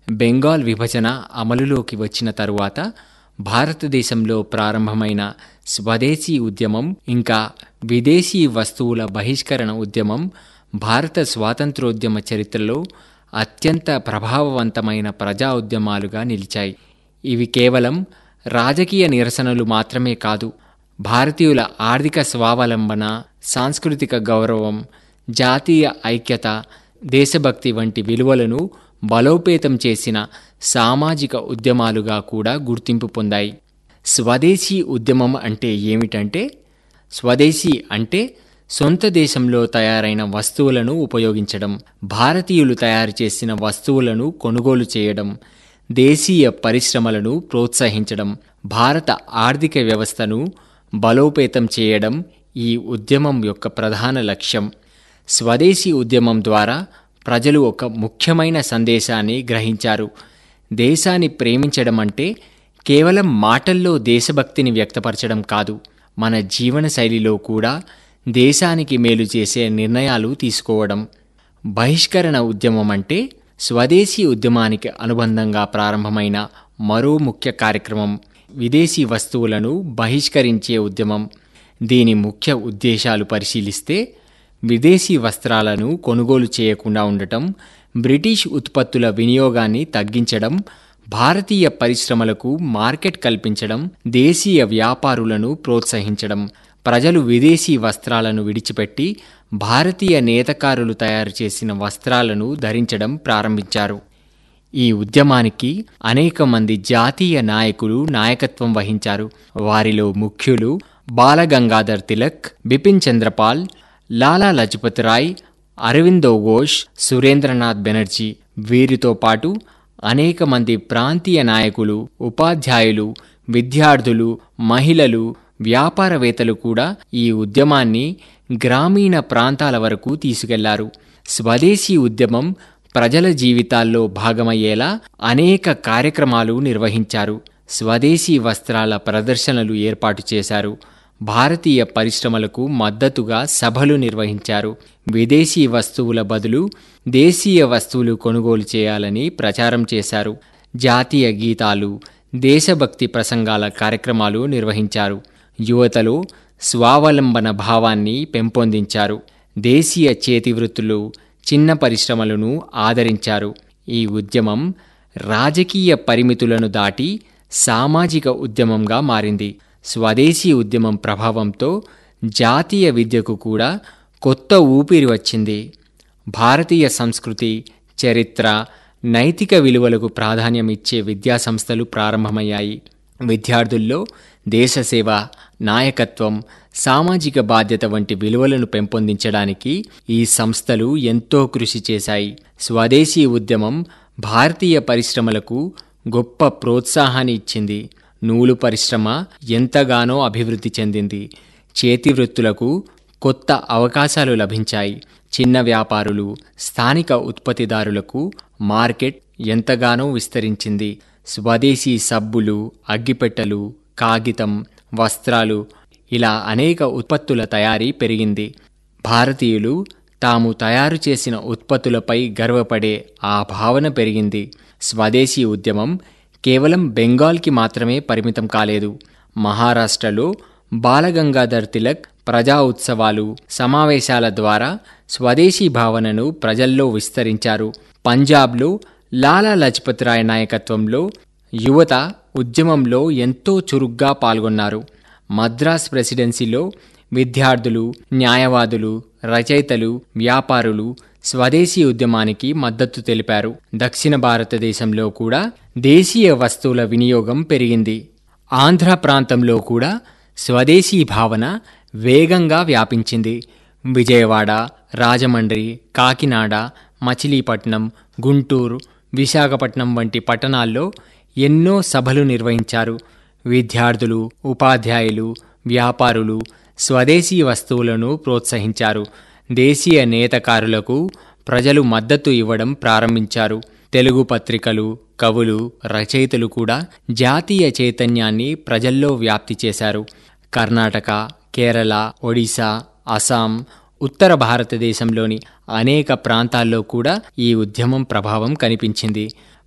బెంగాల్ విభజన అమలులోకి వచ్చిన తరువాత భారతదేశంలో ప్రారంభమైన స్వదేశీ ఉద్యమం ఇంకా విదేశీ వస్తువుల బహిష్కరణ ఉద్యమం భారత స్వాతంత్రోద్యమ చరిత్రలో అత్యంత ప్రభావవంతమైన ప్రజా ఉద్యమాలుగా నిలిచాయి ఇవి కేవలం రాజకీయ నిరసనలు మాత్రమే కాదు భారతీయుల ఆర్థిక స్వావలంబన సాంస్కృతిక గౌరవం జాతీయ ఐక్యత దేశభక్తి వంటి విలువలను బలోపేతం చేసిన సామాజిక ఉద్యమాలుగా కూడా గుర్తింపు పొందాయి స్వదేశీ ఉద్యమం అంటే ఏమిటంటే స్వదేశీ అంటే సొంత దేశంలో తయారైన వస్తువులను ఉపయోగించడం భారతీయులు తయారు చేసిన వస్తువులను కొనుగోలు చేయడం దేశీయ పరిశ్రమలను ప్రోత్సహించడం భారత ఆర్థిక వ్యవస్థను బలోపేతం చేయడం ఈ ఉద్యమం యొక్క ప్రధాన లక్ష్యం స్వదేశీ ఉద్యమం ద్వారా ప్రజలు ఒక ముఖ్యమైన సందేశాన్ని గ్రహించారు దేశాన్ని ప్రేమించడం అంటే కేవలం మాటల్లో దేశభక్తిని వ్యక్తపరచడం కాదు మన జీవన శైలిలో కూడా దేశానికి మేలు చేసే నిర్ణయాలు తీసుకోవడం బహిష్కరణ ఉద్యమం అంటే స్వదేశీ ఉద్యమానికి అనుబంధంగా ప్రారంభమైన మరో ముఖ్య కార్యక్రమం విదేశీ వస్తువులను బహిష్కరించే ఉద్యమం దీని ముఖ్య ఉద్దేశాలు పరిశీలిస్తే విదేశీ వస్త్రాలను కొనుగోలు చేయకుండా ఉండటం బ్రిటిష్ ఉత్పత్తుల వినియోగాన్ని తగ్గించడం భారతీయ పరిశ్రమలకు మార్కెట్ కల్పించడం దేశీయ వ్యాపారులను ప్రోత్సహించడం ప్రజలు విదేశీ వస్త్రాలను విడిచిపెట్టి భారతీయ నేతకారులు తయారు చేసిన వస్త్రాలను ధరించడం ప్రారంభించారు ఈ ఉద్యమానికి అనేక మంది జాతీయ నాయకులు నాయకత్వం వహించారు వారిలో ముఖ్యులు బాలగంగాధర్ తిలక్ బిపిన్ చంద్రపాల్ లాలా లజపత్ రాయ్ అరవిందో ఘోష్ సురేంద్రనాథ్ బెనర్జీ వీరితో పాటు అనేక మంది ప్రాంతీయ నాయకులు ఉపాధ్యాయులు విద్యార్థులు మహిళలు వ్యాపారవేత్తలు కూడా ఈ ఉద్యమాన్ని గ్రామీణ ప్రాంతాల వరకు తీసుకెళ్లారు స్వదేశీ ఉద్యమం ప్రజల జీవితాల్లో భాగమయ్యేలా అనేక కార్యక్రమాలు నిర్వహించారు స్వదేశీ వస్త్రాల ప్రదర్శనలు ఏర్పాటు చేశారు భారతీయ పరిశ్రమలకు మద్దతుగా సభలు నిర్వహించారు విదేశీ వస్తువుల బదులు దేశీయ వస్తువులు కొనుగోలు చేయాలని ప్రచారం చేశారు జాతీయ గీతాలు దేశభక్తి ప్రసంగాల కార్యక్రమాలు నిర్వహించారు యువతలో స్వావలంబన భావాన్ని పెంపొందించారు దేశీయ చేతివృత్తులు చిన్న పరిశ్రమలను ఆదరించారు ఈ ఉద్యమం రాజకీయ పరిమితులను దాటి సామాజిక ఉద్యమంగా మారింది స్వదేశీ ఉద్యమం ప్రభావంతో జాతీయ విద్యకు కూడా కొత్త ఊపిరి వచ్చింది భారతీయ సంస్కృతి చరిత్ర నైతిక విలువలకు ప్రాధాన్యం ఇచ్చే విద్యాసంస్థలు ప్రారంభమయ్యాయి విద్యార్థుల్లో దేశసేవ నాయకత్వం సామాజిక బాధ్యత వంటి విలువలను పెంపొందించడానికి ఈ సంస్థలు ఎంతో కృషి చేశాయి స్వదేశీ ఉద్యమం భారతీయ పరిశ్రమలకు గొప్ప ప్రోత్సాహాన్ని ఇచ్చింది నూలు పరిశ్రమ ఎంతగానో అభివృద్ధి చెందింది చేతి వృత్తులకు కొత్త అవకాశాలు లభించాయి చిన్న వ్యాపారులు స్థానిక ఉత్పత్తిదారులకు మార్కెట్ ఎంతగానో విస్తరించింది స్వదేశీ సబ్బులు అగ్గిపెట్టెలు కాగితం వస్త్రాలు ఇలా అనేక ఉత్పత్తుల తయారీ పెరిగింది భారతీయులు తాము తయారు చేసిన ఉత్పత్తులపై గర్వపడే ఆ భావన పెరిగింది స్వదేశీ ఉద్యమం కేవలం బెంగాల్కి మాత్రమే పరిమితం కాలేదు మహారాష్ట్రలో బాలగంగాధర్ తిలక్ ప్రజా ఉత్సవాలు సమావేశాల ద్వారా స్వదేశీ భావనను ప్రజల్లో విస్తరించారు పంజాబ్లో లాలా లజపత్ రాయ్ నాయకత్వంలో యువత ఉద్యమంలో ఎంతో చురుగ్గా పాల్గొన్నారు మద్రాస్ ప్రెసిడెన్సీలో విద్యార్థులు న్యాయవాదులు రచయితలు వ్యాపారులు స్వదేశీ ఉద్యమానికి మద్దతు తెలిపారు దక్షిణ భారతదేశంలో కూడా దేశీయ వస్తువుల వినియోగం పెరిగింది ఆంధ్ర ప్రాంతంలో కూడా స్వదేశీ భావన వేగంగా వ్యాపించింది విజయవాడ రాజమండ్రి కాకినాడ మచిలీపట్నం గుంటూరు విశాఖపట్నం వంటి పట్టణాల్లో ఎన్నో సభలు నిర్వహించారు విద్యార్థులు ఉపాధ్యాయులు వ్యాపారులు స్వదేశీ వస్తువులను ప్రోత్సహించారు దేశీయ నేతకారులకు ప్రజలు మద్దతు ఇవ్వడం ప్రారంభించారు తెలుగు పత్రికలు కవులు రచయితలు కూడా జాతీయ చైతన్యాన్ని ప్రజల్లో వ్యాప్తి చేశారు కర్ణాటక కేరళ ఒడిశా అస్సాం ఉత్తర భారతదేశంలోని అనేక ప్రాంతాల్లో కూడా ఈ ఉద్యమం ప్రభావం కనిపించింది